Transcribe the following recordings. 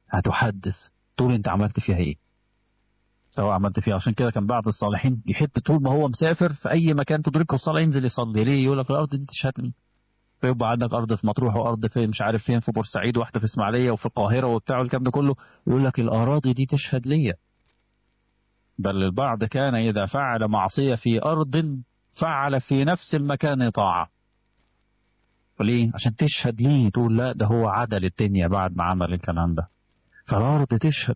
هتحدث تقول انت عملت فيها ايه سواء عملت فيها عشان كده كان بعض الصالحين يحب طول ما هو مسافر في اي مكان تدركه الصلاه ينزل يصلي ليه يقول لك الارض دي تشهدني فيبقى عندك ارض في مطروح وارض في مش عارف فين في بورسعيد واحده في اسماعيليه وفي القاهره وبتاع والكلام ده كله يقول لك الاراضي دي تشهد ليا بل البعض كان اذا فعل معصيه في ارض فعل في نفس المكان طاعه وليه؟ عشان تشهد ليه تقول لا ده هو عدل الدنيا بعد ما عمل الكلام ده فالارض تشهد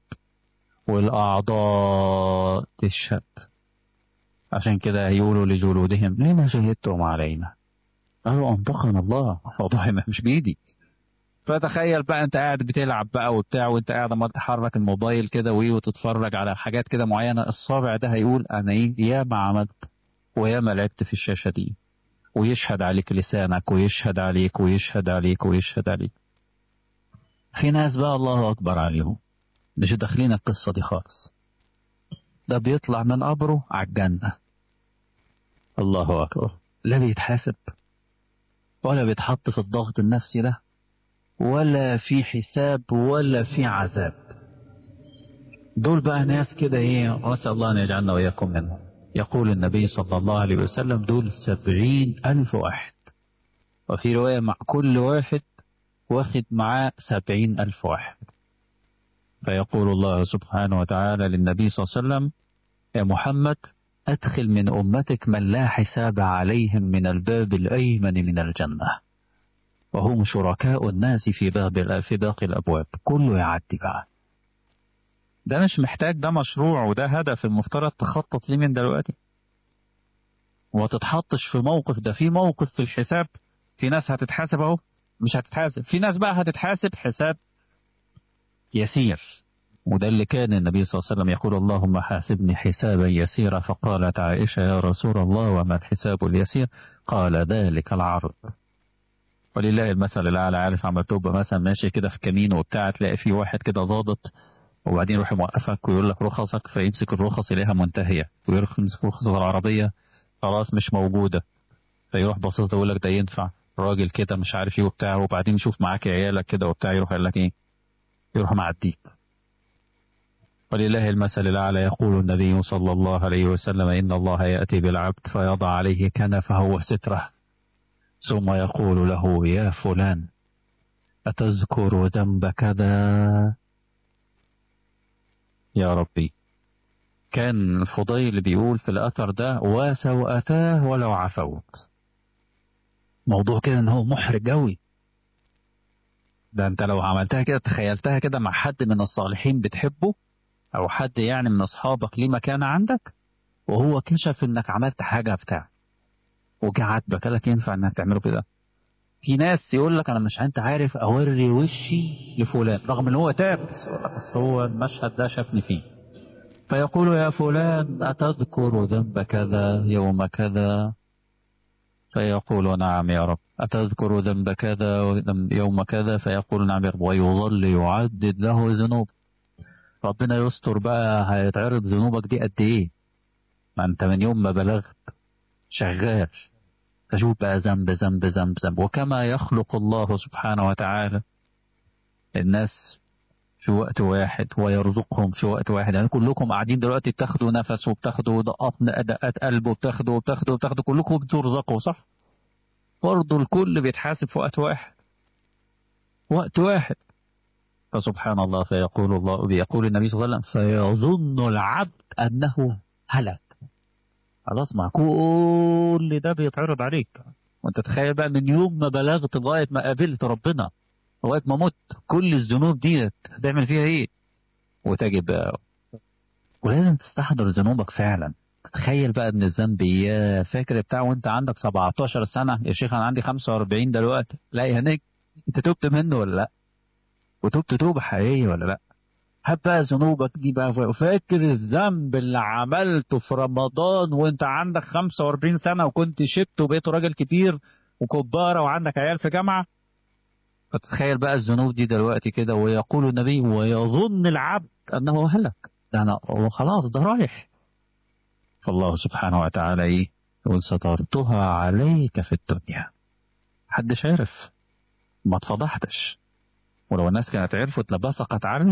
والاعضاء تشهد عشان كده يقولوا لجلودهم لما شهدتم علينا قالوا انطقنا الله موضوع مش بايدي فتخيل بقى انت قاعد بتلعب بقى وبتاع وانت قاعد عمال تحرك الموبايل كده وايه وتتفرج على حاجات كده معينه الصابع ده هيقول انا ايه يا ما عملت ويا ما لعبت في الشاشه دي ويشهد عليك لسانك ويشهد عليك ويشهد عليك ويشهد عليك في ناس بقى الله اكبر عليهم مش داخلين القصه دي خالص ده بيطلع من قبره على الجنه الله اكبر لا بيتحاسب ولا بيتحط في الضغط النفسي ده ولا في حساب ولا في عذاب دول بقى ناس كده ايه واسأل الله ان يجعلنا واياكم منهم يقول النبي صلى الله عليه وسلم دول سبعين ألف واحد وفي رواية مع كل واحد واخد معاه سبعين ألف واحد فيقول الله سبحانه وتعالى للنبي صلى الله عليه وسلم يا محمد أدخل من أمتك من لا حساب عليهم من الباب الأيمن من الجنة وهم شركاء الناس في باب في باقي الأبواب كله يعدي بقى ده مش محتاج ده مشروع وده هدف المفترض تخطط ليه من دلوقتي وما تتحطش في موقف ده في موقف في الحساب في ناس هتتحاسب اهو مش هتتحاسب في ناس بقى هتتحاسب حساب يسير وده اللي كان النبي صلى الله عليه وسلم يقول اللهم حاسبني حسابا يسيرا فقالت عائشة يا رسول الله وما الحساب اليسير قال ذلك العرض ولله المثل الأعلى عارف عم تبقى مثلا ماشي كده في كمين وبتاع تلاقي في واحد كده ضابط وبعدين يروح موقفك ويقول لك رخصك فيمسك الرخص إليها منتهية ويروح يمسك رخص العربية خلاص مش موجودة فيروح باصص ده يقول لك ده ينفع راجل كده مش عارف ايه وبتاع وبعدين يشوف معاك عيالك كده وبتاع يروح يقول لك ايه يروح معديك ولله المثل الأعلى يقول النبي صلى الله عليه وسلم إن الله يأتي بالعبد فيضع عليه كنفه وستره ثم يقول له يا فلان أتذكر ذنب كذا يا ربي كان الفضيل بيقول في الأثر ده وسوأتاه ولو عفوت موضوع كده ان هو محرج قوي ده انت لو عملتها كده تخيلتها كده مع حد من الصالحين بتحبه او حد يعني من اصحابك ليه مكانه عندك وهو كشف انك عملت حاجه بتاع وجه عاتبك قال لك ينفع انك تعمله كده في ناس يقول لك انا مش انت عارف اوري وشي لفلان رغم ان هو تاب بس هو المشهد ده شافني فيه فيقول يا فلان اتذكر ذنب كذا يوم كذا فيقول نعم يا رب أتذكر ذنب كذا يوم كذا فيقول نعم يا رب ويظل يعدد له ذنوب ربنا يستر بقى هيتعرض ذنوبك دي قد ايه ما انت من يوم ما بلغت شغال تشوف بقى ذنب ذنب ذنب ذنب وكما يخلق الله سبحانه وتعالى الناس في وقت واحد ويرزقهم في وقت واحد يعني كلكم قاعدين دلوقتي بتاخدوا نفس وبتاخدوا دقات دقات قلب وبتاخدوا وبتاخدوا وبتاخدوا كلكم بترزقوا صح؟ برضه الكل بيتحاسب في وقت واحد وقت واحد فسبحان الله فيقول الله بيقول النبي صلى الله عليه وسلم فيظن العبد انه هلك خلاص مع كل ده بيتعرض عليك وانت تخيل بقى من يوم ما بلغت لغايه ما قابلت ربنا لغايه ما مت كل الذنوب دي هتعمل فيها ايه؟ وتجب بقى ولازم تستحضر ذنوبك فعلا تخيل بقى ان الذنب يا فاكر بتاع وانت عندك 17 سنه يا شيخ انا عندي 45 دلوقتي لا يا هنيك انت تبت منه ولا لا؟ وتبت توبه حقيقيه ولا لا؟ هات بقى ذنوبك دي بقى فاكر الذنب اللي عملته في رمضان وانت عندك 45 سنه وكنت شبت وبقيت راجل كبير وكباره وعندك عيال في جامعه فتتخيل بقى الذنوب دي دلوقتي كده ويقول النبي ويظن العبد انه هلك ده انا خلاص ده رايح فالله سبحانه وتعالى ايه يقول سترتها عليك في الدنيا محدش عرف ما اتفضحتش ولو الناس كانت عرفت لبصقت عني